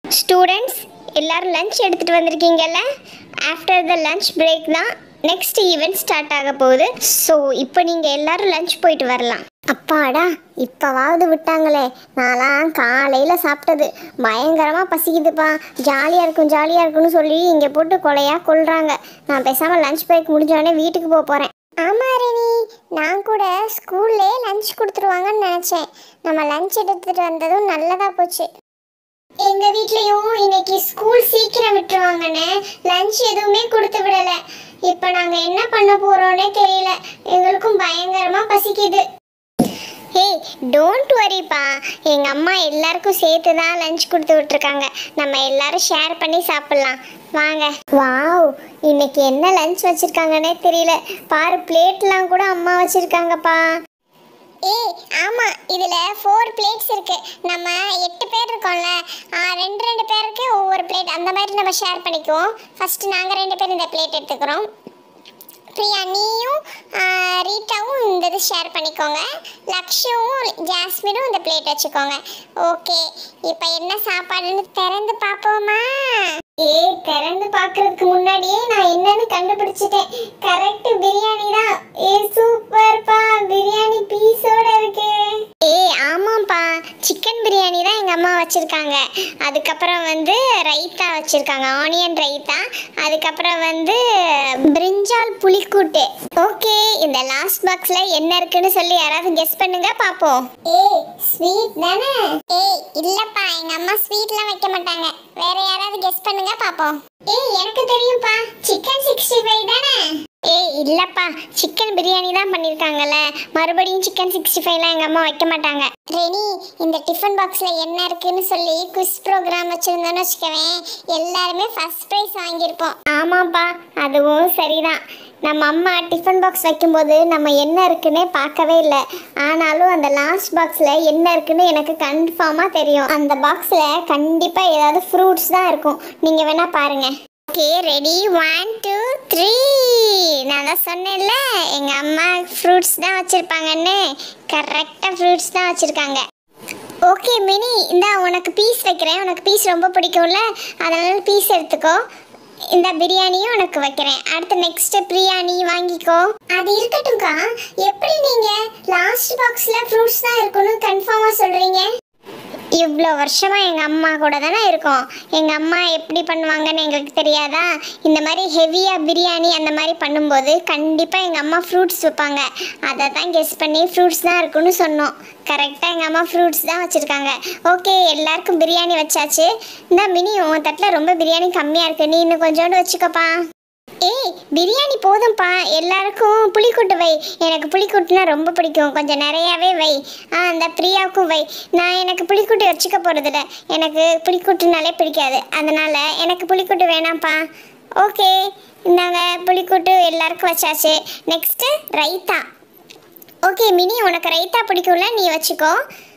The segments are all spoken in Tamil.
ஸ்டூடெண்ட்ஸ் எல்லாரும் லஞ்ச் எடுத்துகிட்டு வந்திருக்கீங்கல்ல ஆஃப்டர் த லஞ்ச் பிரேக் தான் நெக்ஸ்ட் ஈவெண்ட் ஸ்டார்ட் ஆக போகுது ஸோ இப்போ நீங்கள் எல்லாரும் லஞ்ச் போயிட்டு வரலாம் அப்பாடா இப்போவாவது விட்டாங்களே நான்லாம் காலையில் சாப்பிட்டது பயங்கரமாக பசிக்குதுப்பா ஜாலியாக இருக்கும் ஜாலியாக இருக்கும்னு சொல்லி இங்கே போட்டு கொலையாக கொள்றாங்க நான் பேசாமல் லஞ்ச் பிரேக் முடிஞ்சோடனே வீட்டுக்கு போக போகிறேன் ஆமாம் ரெனி நான் கூட ஸ்கூல்லே லஞ்ச் கொடுத்துருவாங்கன்னு நினச்சேன் நம்ம லஞ்ச் எடுத்துகிட்டு வந்ததும் நல்லதாக போச்சு எங்க வீட்லயும் இன்னைக்கு ஸ்கூல் சீக்கிரம் விட்டுருவாங்கன்னு லஞ்ச் எதுவுமே கொடுத்து விடல இப்போ நாங்க என்ன பண்ண போறோம்னே தெரியல எங்களுக்கும் பயங்கரமா பசிக்குது ஏய் டோன்ட் வரிப்பா எங்கள் அம்மா எல்லாருக்கும் சேர்த்து தான் லஞ்ச் கொடுத்து விட்ருக்காங்க நம்ம எல்லாரும் ஷேர் பண்ணி சாப்பிட்லாம் வாங்க வாவ் இன்னைக்கு என்ன லஞ்ச் வச்சுருக்காங்கன்னே தெரியல பாரு பிளேட்லாம் கூட அம்மா வச்சுருக்காங்கப்பா ஏய் ஆமா இதுல ஃபோர் பிளேட்ஸ் இருக்கு நம்ம எட்டு பேர் இருக்கோம்ல ஆ, ரெண்டு ரெண்டு பேருக்கு ஒவ்வொரு பிளேட் அந்த மாதிரி நம்ம ஷேர் பண்ணிக்குவோம் ஃபர்ஸ்ட் நாங்க ரெண்டு பேரும் இந்த பிளேட் எடுத்துக்கிறோம் பிரியா நீயும் ஆ, ரீட்டாவும் இந்த இது ஷேர் பண்ணிக்கோங்க லக்ஷுவும் ஜாஸ்மினும் இந்த பிளேட் வச்சுக்கோங்க ஓகே இப்போ என்ன சாப்பாடுன்னு திறந்து பார்ப்போமா ஏய் திறந்து பார்க்கறதுக்கு முன்னாடியே நான் என்னன்னு கண்டுபிடிச்சிட்டேன் கரெக்ட் பிரியாணி தான் ஏ சூப்பர்ப்பா பிரியாணி பீஸோட இருக்கு ஏய் ஆமாப்பா சிக்கன் பிரியாணி தான் எங்க அம்மா வச்சிருக்காங்க அதுக்கப்புறம் வந்து ரைத்தா வச்சிருக்காங்க ஆனியன் ரைத்தா அதுக்கப்புறம் வந்து பிரிஞ்சால் புளிக்கூட்டு ஓகே இந்த லாஸ்ட் பாக்ஸ்ல என்ன இருக்குன்னு சொல்லி யாராவது கெஸ் பண்ணுங்க பாப்போம் ஏய் ஸ்வீட் தானே ஏய் இல்லப்பா எங்க அம்மா ஸ்வீட்லாம் வைக்க மாட்டாங்க வேற யாராவது கெஸ் பண்ணுங்க பாப்போம் ஏய் எனக்கு தெரியும்ப்பா சிக்கன் சிக்ஸ்டி ஃபைவ் தானே ஏய் இல்லப்பா சிக்கன் பிரியாணி தான் பண்ணிருக்காங்கல்ல மறுபடியும் சிக்கன் சிக்ஸ்டி ஃபைவ்லாம் எங்க அம்மா வைக்க மாட்டாங்க ரெனி இந்த டிஃபன் பாக்ஸ்ல என்ன இருக்குன்னு சொல்லி குவிஸ் ப்ரோக்ராம் வச்சிருந்தோம்னு வச்சுக்கவேன் எல்லாருமே ஃபர்ஸ்ட் ப்ரைஸ் வாங்கியிருப்போம் ஆமாப்பா அதுவும் சரிதான் நம்ம அம்மா டிஃபன் பாக்ஸ் வைக்கும்போது நம்ம என்ன இருக்குன்னே பார்க்கவே இல்லை ஆனாலும் அந்த லாஸ்ட் பாக்ஸில் என்ன இருக்குன்னு எனக்கு கன்ஃபார்மாக தெரியும் அந்த பாக்ஸில் கண்டிப்பாக ஏதாவது ஃப்ரூட்ஸ் தான் இருக்கும் நீங்கள் வேணால் பாருங்கள் okay ready one two three நான் தான் சொன்னேன்ல எங்கள் அம்மா ஃப்ரூட்ஸ் தான் வச்சுருப்பாங்கன்னு கரெக்டாக ஃப்ரூட்ஸ் தான் வச்சுருக்காங்க ஓகே மினி இந்தா உனக்கு பீஸ் வைக்கிறேன் உனக்கு பீஸ் ரொம்ப பிடிக்கும்ல அதனால பீஸ் எடுத்துக்கோ இந்த பிரியாணியும் உனக்கு வைக்கிறேன் அடுத்து நெக்ஸ்ட் பிரியாணி வாங்கிக்கோ அது இருக்கட்டும்க்கா எப்படி நீங்க லாஸ்ட் பாக்ஸ்ல ஃப்ரூட்ஸ் தான் இருக்கும்னு கன்ஃபார்மா சொல்றீங்க இவ்வளோ வருஷமா எங்க அம்மா கூட தானே இருக்கோம் எங்க அம்மா எப்படி பண்ணுவாங்கன்னு எங்களுக்கு தெரியாதா இந்த மாதிரி ஹெவியா பிரியாணி அந்த மாதிரி பண்ணும்போது கண்டிப்பா எங்க அம்மா ஃப்ரூட்ஸ் வைப்பாங்க அதை தான் கெஸ் பண்ணி ஃப்ரூட்ஸ் தான் இருக்குன்னு சொன்னோம் கரெக்டாக எங்கள் அம்மா ஃப்ரூட்ஸ் தான் வச்சுருக்காங்க ஓகே எல்லாருக்கும் பிரியாணி வச்சாச்சு இந்த மினி உன் தட்டில் ரொம்ப பிரியாணி கம்மியாக இருக்கு நீ இன்னும் கொஞ்சோண்டு வச்சுக்கோப்பா ஏய் பிரியாணி போதும்ப்பா எல்லாருக்கும் புளிக்கூட்டு வை எனக்கு புளிக்கூட்டுனா ரொம்ப பிடிக்கும் கொஞ்சம் நிறையாவே வை ஆ அந்த பிரியாவுக்கும் வை நான் எனக்கு புளிக்கூட்டு வச்சுக்க போகிறதில்ல எனக்கு புளிக்கூட்டுனாலே பிடிக்காது அதனால் எனக்கு புளிக்கூட்டு வேணாம்ப்பா ஓகே இந்தாங்க புளிக்கூட்டு எல்லாருக்கும் வச்சாச்சு நெக்ஸ்ட்டு ரைத்தா ஓகே மினி உனக்கு ரைத்தா பிடிக்கும்ல நீ வச்சுக்கோ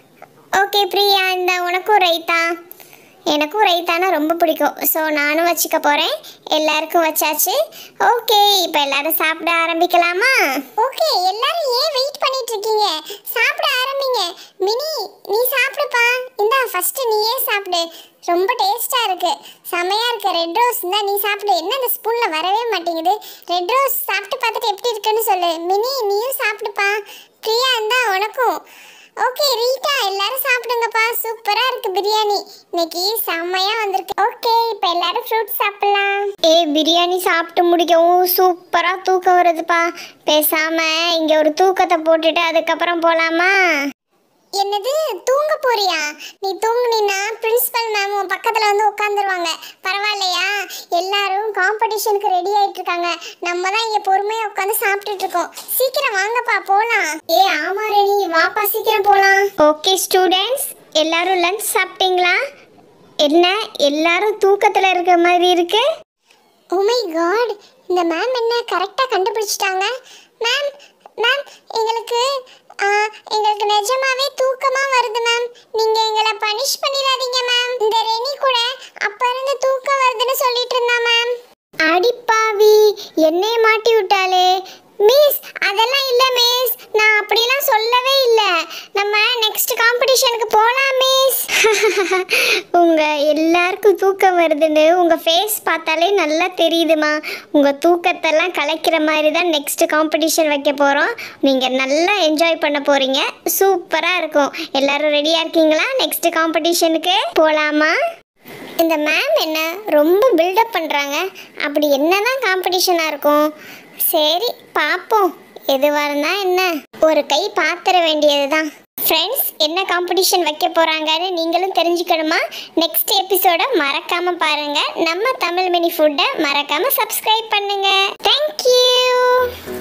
ஓகே பிரியா இந்த உனக்கும் ரைத்தா எனக்கும் ரைத்தானா ரொம்ப பிடிக்கும் ஸோ நானும் வச்சுக்க போகிறேன் எல்லாருக்கும் வச்சாச்சு ஓகே இப்போ எல்லாரும் சாப்பிட ஆரம்பிக்கலாமா ஓகே எல்லாரும் ஏன் வெயிட் பண்ணிட்டு இருக்கீங்க சாப்பிட ஆரம்பிங்க மினி நீ சாப்பிடுப்பா இந்தா ஃபர்ஸ்ட் நீயே சாப்பிடு ரொம்ப டேஸ்டா இருக்கு செமையா இருக்கு ரெட் ரோஸ் இந்தா நீ சாப்பிடு என்ன இந்த ஸ்பூன்ல வரவே மாட்டேங்குது ரெட் ரோஸ் சாப்பிட்டு பார்த்துட்டு எப்படி இருக்குன்னு சொல்லு மினி நீயும் சாப்பிடுப்பா பிரியா இந்தா உனக்கும் ஓகே ரீட்டா எல்லாரும் சாப்பிடுங்கப்பா சூப்பரா இருக்கு பிரியாணி இன்னைக்கு செம்மையா வந்திருக்கு ஓகே இப்போ எல்லாரும் ஃப்ரூட் சாப்பிடலாம் ஏய் பிரியாணி சாப்பிட்டு முடிக்கவும் சூப்பரா தூக்கம் வருதுப்பா பேசாம இங்க ஒரு தூக்கத்தை போட்டுட்டு அதுக்கப்புறம் போலாமா என்னது தூங்க போறியா நீ தூங்குனீன்னா பிரின்சிபல் மேம் உன் பக்கத்துல வந்து உட்காந்துருவாங்க பரவாயில்லையா எல்லாரும் காம்படிஷனுக்கு ரெடி ஆயிட்டு இருக்காங்க நம்ம தான் இங்க பொறுமையா உட்காந்து சாப்பிட்டுட்டு இருக்கோம் சீக்கிரம் வாங்கப்பா போலாம் ஏ ஆமா ரெனி வாப்பா சீக்கிரம் போலாம் ஓகே ஸ்டூடெண்ட்ஸ் எல்லாரும் லஞ்ச் சாப்பிட்டீங்களா என்ன எல்லாரும் தூக்கத்துல இருக்கிற மாதிரி இருக்கு ஓ மை காட் இந்த மேம் என்ன கரெக்டாக கண்டுபிடிச்சிட்டாங்க மேம் மேம் எங்களுக்கு ஆ, எங்களுக்கு நிஜமாவே தூக்கமா வருது மேம் நீங்க எங்களை பனிஷ் பண்ணிடாதீங்க மேம் இந்த ரெனி கூட அப்ப இருந்து தூக்கம் வருதுன்னு சொல்லிட்டு இருந்தா மேம் அடிப்பாவி என்னைய மாட்டி விட்டாளே மிஸ் அதெல்லாம் இல்ல மிஸ் நான் அப்படிலாம் சொல்லவே இல்ல நம்ம நெக்ஸ்ட் காம்படிஷனுக்கு போலாம் மிஸ் உங்க எல்லாருக்கும் அளவுக்கு தூக்கம் வருதுன்னு உங்கள் ஃபேஸ் பார்த்தாலே நல்லா தெரியுதுமா உங்கள் தூக்கத்தெல்லாம் கலைக்கிற மாதிரி தான் நெக்ஸ்ட் காம்படிஷன் வைக்க போகிறோம் நீங்கள் நல்லா என்ஜாய் பண்ண போகிறீங்க சூப்பராக இருக்கும் எல்லாரும் ரெடியாக இருக்கீங்களா நெக்ஸ்ட் காம்படிஷனுக்கு போகலாமா இந்த மேம் என்ன ரொம்ப பில்டப் பண்ணுறாங்க அப்படி என்னதான் காம்படிஷனாக இருக்கும் சரி பார்ப்போம் எதுவாக இருந்தால் என்ன ஒரு கை பாத்திர வேண்டியது தான் ஃப்ரெண்ட்ஸ் என்ன காம்படிஷன் வைக்க போகிறாங்கன்னு நீங்களும் தெரிஞ்சுக்கணுமா நெக்ஸ்ட் எபிசோட மறக்காமல் பாருங்கள் நம்ம தமிழ் மினி ஃபுட்டை மறக்காமல் சப்ஸ்கிரைப் பண்ணுங்கள் தேங்க்யூ